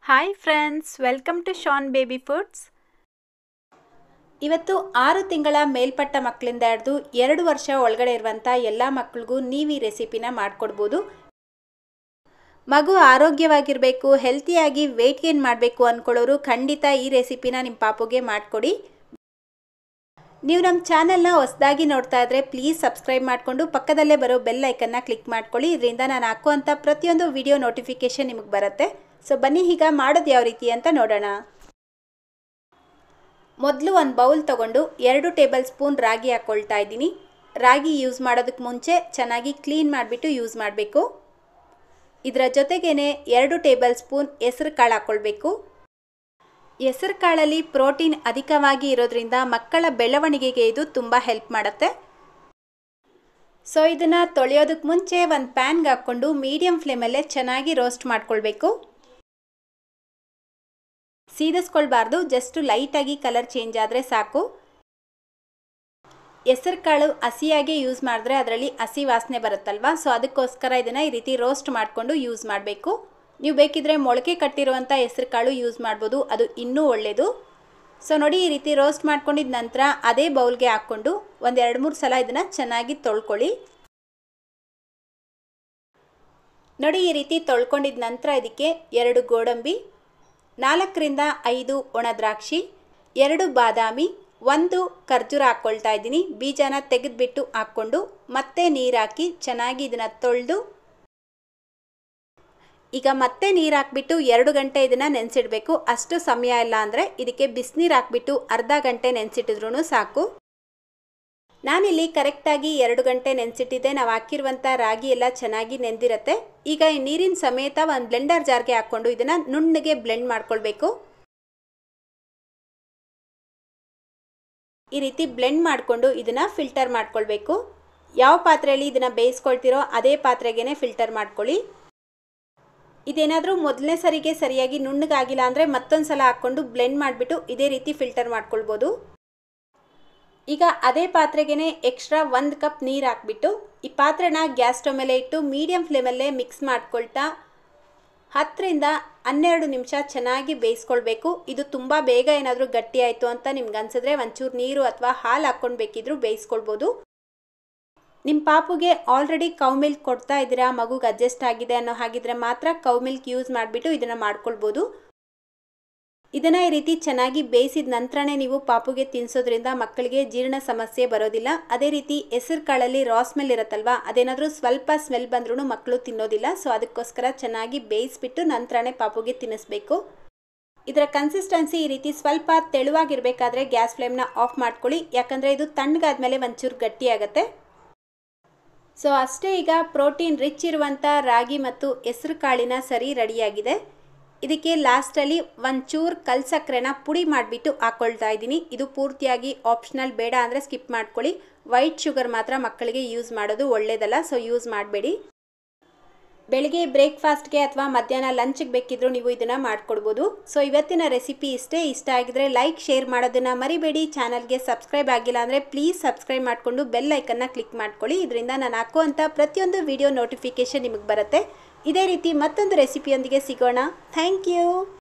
hi friends welcome to Shan baby foods ಇವತ್ತು ಆರು ತಿಂಗಳ ಮೇಲ್ಪಟ್ಟ ಮಕ್ಕಳಿಂದ ಹಿಡಿದು ಎರಡು ವರ್ಷ ಒಳಗಡೆ ಇರುವಂಥ ಎಲ್ಲ ಮಕ್ಕಳಿಗೂ ನೀವು ಈ ರೆಸಿಪಿನ ಮಾಡಿಕೊಡ್ಬೋದು ಮಗು ಆರೋಗ್ಯವಾಗಿರಬೇಕು ಹೆಲ್ತಿಯಾಗಿ ವೆಯ್ಟ್ ಗೇನ್ ಮಾಡಬೇಕು ಅಂದ್ಕೊಳ್ಳೋರು ಖಂಡಿತ ಈ ರೆಸಿಪಿನ ನಿಮ್ಮ ಪಾಪುಗೆ ಮಾಡಿಕೊಡಿ ನೀವು ನಮ್ಮ ಚಾನಲ್ನ ಹೊಸದಾಗಿ ನೋಡ್ತಾ ಇದ್ರೆ ಪ್ಲೀಸ್ ಸಬ್ಸ್ಕ್ರೈಬ್ ಮಾಡಿಕೊಂಡು ಪಕ್ಕದಲ್ಲೇ ಬರೋ ಬೆಲ್ ಐಕನ್ನ ಕ್ಲಿಕ್ ಮಾಡ್ಕೊಳ್ಳಿ ಇದರಿಂದ ನಾನು ಹಾಕುವಂಥ ಪ್ರತಿಯೊಂದು ವಿಡಿಯೋ ನೋಟಿಫಿಕೇಷನ್ ನಿಮಗೆ ಬರುತ್ತೆ ಸೊ ಬನ್ನಿ ಈಗ ಮಾಡೋದು ಯಾವ ರೀತಿ ಅಂತ ನೋಡೋಣ ಮೊದಲು ಒಂದು ಬೌಲ್ ತಗೊಂಡು ಎರಡು ಟೇಬಲ್ ಸ್ಪೂನ್ ರಾಗಿ ಹಾಕ್ಕೊಳ್ತಾ ಇದ್ದೀನಿ ರಾಗಿ ಯೂಸ್ ಮಾಡೋದಕ್ಕೆ ಮುಂಚೆ ಚೆನ್ನಾಗಿ ಕ್ಲೀನ್ ಮಾಡಿಬಿಟ್ಟು ಯೂಸ್ ಮಾಡಬೇಕು ಇದರ ಜೊತೆಗೇನೆ ಎರಡು ಟೇಬಲ್ ಸ್ಪೂನ್ ಹೆಸರು ಕಾಳು ಹಾಕ್ಕೊಳ್ಬೇಕು ಹೆಸರು ಕಾಳಲ್ಲಿ ಪ್ರೋಟೀನ್ ಅಧಿಕವಾಗಿ ಇರೋದ್ರಿಂದ ಮಕ್ಕಳ ಬೆಳವಣಿಗೆಗೆ ಇದು ತುಂಬ ಹೆಲ್ಪ್ ಮಾಡುತ್ತೆ ಸೊ ಇದನ್ನು ತೊಳೆಯೋದಕ್ಕೆ ಮುಂಚೆ ಒಂದು ಪ್ಯಾನ್ಗೆ ಹಾಕ್ಕೊಂಡು ಮೀಡಿಯಮ್ ಫ್ಲೇಮಲ್ಲೇ ಚೆನ್ನಾಗಿ ರೋಸ್ಟ್ ಮಾಡ್ಕೊಳ್ಬೇಕು ಸೀದಿಸ್ಕೊಳ್ಬಾರ್ದು ಜಸ್ಟ್ ಲೈಟಾಗಿ ಕಲರ್ ಚೇಂಜ್ ಆದರೆ ಸಾಕು ಹೆಸರು ಕಾಳು ಹಸಿಯಾಗಿ ಯೂಸ್ ಮಾಡಿದ್ರೆ ಅದರಲ್ಲಿ ಹಸಿ ವಾಸನೆ ಬರುತ್ತಲ್ವಾ ಸೊ ಅದಕ್ಕೋಸ್ಕರ ಇದನ್ನು ಈ ರೀತಿ ರೋಸ್ಟ್ ಮಾಡಿಕೊಂಡು ಯೂಸ್ ಮಾಡಬೇಕು ನೀವು ಬೇಕಿದ್ರೆ ಮೊಳಕೆ ಕಟ್ಟಿರುವಂಥ ಹೆಸರು ಕಾಳು ಯೂಸ್ ಮಾಡ್ಬೋದು ಅದು ಇನ್ನೂ ಒಳ್ಳೆಯದು ಸೊ ನೋಡಿ ಈ ರೀತಿ ರೋಸ್ಟ್ ಮಾಡ್ಕೊಂಡಿದ ನಂತರ ಅದೇ ಬೌಲ್ಗೆ ಹಾಕ್ಕೊಂಡು ಒಂದು ಎರಡು ಮೂರು ಸಲ ಇದನ್ನು ಚೆನ್ನಾಗಿ ತೊಳ್ಕೊಳ್ಳಿ ನೋಡಿ ಈ ರೀತಿ ತೊಳ್ಕೊಂಡಿದ ನಂತರ ಇದಕ್ಕೆ ಎರಡು ಗೋಡಂಬಿ ನಾಲ್ಕರಿಂದ ಐದು ಒಣ ದ್ರಾಕ್ಷಿ ಎರಡು ಬಾದಾಮಿ ಒಂದು ಖರ್ಜೂರ ಹಾಕ್ಕೊಳ್ತಾ ಇದ್ದೀನಿ ಬೀಜನ ತೆಗೆದುಬಿಟ್ಟು ಹಾಕ್ಕೊಂಡು ಮತ್ತೆ ನೀರು ಹಾಕಿ ಚೆನ್ನಾಗಿ ಇದನ್ನು ತೊಳೆದು ಈಗ ಮತ್ತೆ ನೀರು ಹಾಕ್ಬಿಟ್ಟು ಎರಡು ಗಂಟೆ ಇದನ್ನು ನೆನೆಸಿಡಬೇಕು ಅಷ್ಟು ಸಮಯ ಇಲ್ಲ ಅಂದರೆ ಇದಕ್ಕೆ ಬಿಸಿನೀರು ಹಾಕ್ಬಿಟ್ಟು ಅರ್ಧ ಗಂಟೆ ನೆನೆಸಿಟ್ಟಿದ್ರೂ ಸಾಕು ನಾನಿಲ್ಲಿ ಕರೆಕ್ಟಾಗಿ ಎರಡು ಗಂಟೆ ನೆನೆಸಿಟ್ಟಿದ್ದೆ ನಾವು ಹಾಕಿರುವಂಥ ರಾಗಿ ಎಲ್ಲ ಚೆನ್ನಾಗಿ ನೆಂದಿರುತ್ತೆ ಈಗ ಈ ನೀರಿನ ಸಮೇತ ಒಂದು ಬ್ಲೆಂಡರ್ ಜಾರ್ಗೆ ಹಾಕ್ಕೊಂಡು ಇದನ್ನು ನುಣ್ಣಗೆ ಬ್ಲೆಂಡ್ ಮಾಡ್ಕೊಳ್ಬೇಕು ಈ ರೀತಿ ಬ್ಲೆಂಡ್ ಮಾಡಿಕೊಂಡು ಇದನ್ನು ಫಿಲ್ಟರ್ ಮಾಡ್ಕೊಳ್ಬೇಕು ಯಾವ ಪಾತ್ರೆಯಲ್ಲಿ ಇದನ್ನು ಬೇಯಿಸ್ಕೊಳ್ತಿರೋ ಅದೇ ಪಾತ್ರೆಗೇ ಫಿಲ್ಟರ್ ಮಾಡ್ಕೊಳ್ಳಿ ಇದೇನಾದರೂ ಮೊದಲನೇ ಸರಿಗೆ ಸರಿಯಾಗಿ ನುಣ್ಣಗಾಗಿಲ್ಲ ಅಂದರೆ ಮತ್ತೊಂದು ಸಲ ಹಾಕ್ಕೊಂಡು ಬ್ಲೆಂಡ್ ಮಾಡಿಬಿಟ್ಟು ಇದೇ ರೀತಿ ಫಿಲ್ಟರ್ ಮಾಡ್ಕೊಳ್ಬೋದು ಈಗ ಅದೇ ಪಾತ್ರೆಗೆ ಎಕ್ಸ್ಟ್ರಾ ಒಂದು ಕಪ್ ನೀರು ಹಾಕ್ಬಿಟ್ಟು ಈ ಪಾತ್ರೆನ ಗ್ಯಾಸ್ ಸ್ಟವ್ ಮೇಲೆ ಇಟ್ಟು ಮೀಡಿಯಮ್ ಫ್ಲೇಮಲ್ಲೇ ಮಿಕ್ಸ್ ಮಾಡ್ಕೊಳ್ತಾ ಹತ್ತರಿಂದ ಹನ್ನೆರಡು ನಿಮಿಷ ಚೆನ್ನಾಗಿ ಬೇಯಿಸ್ಕೊಳ್ಬೇಕು ಇದು ತುಂಬ ಬೇಗ ಏನಾದರೂ ಗಟ್ಟಿ ಆಯಿತು ಅಂತ ನಿಮ್ಗೆ ಅನ್ಸಿದ್ರೆ ಒಂಚೂರು ನೀರು ಅಥವಾ ಹಾಲು ಹಾಕ್ಕೊಂಡು ಬೇಕಿದ್ರೂ ಬೇಯಿಸ್ಕೊಳ್ಬೋದು ನಿಮ್ಮ ಪಾಪುಗೆ ಆಲ್ರೆಡಿ ಕೌ ಮಿಲ್ಕ್ ಕೊಡ್ತಾ ಇದ್ದೀರಾ ಮಗುಗೆ ಅಡ್ಜಸ್ಟ್ ಆಗಿದೆ ಅನ್ನೋ ಹಾಗಿದ್ರೆ ಮಾತ್ರ ಕೌ ಮಿಲ್ಕ್ ಯೂಸ್ ಮಾಡಿಬಿಟ್ಟು ಇದನ್ನು ಮಾಡ್ಕೊಳ್ಬೋದು ಇದನ್ನು ಈ ರೀತಿ ಚೆನ್ನಾಗಿ ಬೇಯಿಸಿದ ನಂತರನೇ ನೀವು ಪಾಪುಗೆ ತಿನ್ನಿಸೋದ್ರಿಂದ ಮಕ್ಕಳಿಗೆ ಜೀರ್ಣ ಸಮಸ್ಯೆ ಬರೋದಿಲ್ಲ ಅದೇ ರೀತಿ ಹೆಸರು ಕಾಳಲ್ಲಿ ರಾ ಸ್ಮೆಲ್ ಇರುತ್ತಲ್ವಾ ಅದೇನಾದರೂ ಸ್ವಲ್ಪ ಸ್ಮೆಲ್ ಬಂದ್ರೂ ಮಕ್ಕಳು ತಿನ್ನೋದಿಲ್ಲ ಸೊ ಅದಕ್ಕೋಸ್ಕರ ಚೆನ್ನಾಗಿ ಬೇಯಿಸ್ಬಿಟ್ಟು ನಂತರನೇ ಪಾಪುಗೆ ತಿನ್ನಿಸ್ಬೇಕು ಇದರ ಕನ್ಸಿಸ್ಟೆನ್ಸಿ ಈ ರೀತಿ ಸ್ವಲ್ಪ ತೆಳುವಾಗಿರಬೇಕಾದ್ರೆ ಗ್ಯಾಸ್ ಫ್ಲೇಮ್ನ ಆಫ್ ಮಾಡ್ಕೊಳ್ಳಿ ಯಾಕಂದರೆ ಇದು ತಣ್ಣಗಾದ್ಮೇಲೆ ಒಂಚೂರು ಗಟ್ಟಿಯಾಗತ್ತೆ ಸೊ ಅಷ್ಟೇ ಈಗ ಪ್ರೋಟೀನ್ ರಿಚ್ ಇರುವಂಥ ರಾಗಿ ಮತ್ತು ಹೆಸರು ಕಾಳಿನ ಸರಿ ರೆಡಿಯಾಗಿದೆ ಇದಕ್ಕೆ ಲಾಸ್ಟಲ್ಲಿ ಒಂಚೂರು ಕಲ್ ಸಕ್ಕರೆನ ಪುಡಿ ಮಾಡಿಬಿಟ್ಟು ಹಾಕ್ಕೊಳ್ತಾ ಇದ್ದೀನಿ ಇದು ಪೂರ್ತಿಯಾಗಿ ಆಪ್ಷನಲ್ ಬೇಡ ಅಂದರೆ ಸ್ಕಿಪ್ ಮಾಡ್ಕೊಳ್ಳಿ ವೈಟ್ ಶುಗರ್ ಮಾತ್ರ ಮಕ್ಕಳಿಗೆ ಯೂಸ್ ಮಾಡೋದು ಒಳ್ಳೆಯದಲ್ಲ ಸೊ ಯೂಸ್ ಮಾಡಬೇಡಿ ಬೆಳಿಗ್ಗೆ ಬ್ರೇಕ್ಫಾಸ್ಟ್ಗೆ ಅಥವಾ ಮಧ್ಯಾಹ್ನ ಲಂಚ್ಗೆ ಬೇಕಿದ್ರೂ ನೀವು ಇದನ್ನು ಮಾಡ್ಕೊಡ್ಬೋದು ಸೊ ಇವತ್ತಿನ ರೆಸಿಪಿ ಇಷ್ಟೇ ಇಷ್ಟ ಆಗಿದ್ರೆ ಲೈಕ್ ಶೇರ್ ಮಾಡೋದನ್ನು ಮರಿಬೇಡಿ ಚಾನಲ್ಗೆ ಸಬ್ಸ್ಕ್ರೈಬ್ ಆಗಿಲ್ಲ ಅಂದರೆ ಪ್ಲೀಸ್ ಸಬ್ಸ್ಕ್ರೈಬ್ ಮಾಡಿಕೊಂಡು ಬೆಲ್ ಐಕನ್ನ ಕ್ಲಿಕ್ ಮಾಡ್ಕೊಳ್ಳಿ ಇದರಿಂದ ನಾನು ಹಾಕುವಂಥ ಪ್ರತಿಯೊಂದು ವಿಡಿಯೋ ನೋಟಿಫಿಕೇಷನ್ ನಿಮಗೆ ಬರುತ್ತೆ ಇದೇ ರೀತಿ ಮತ್ತೊಂದು ರೆಸಿಪಿಯೊಂದಿಗೆ ಸಿಗೋಣ ಥ್ಯಾಂಕ್ ಯು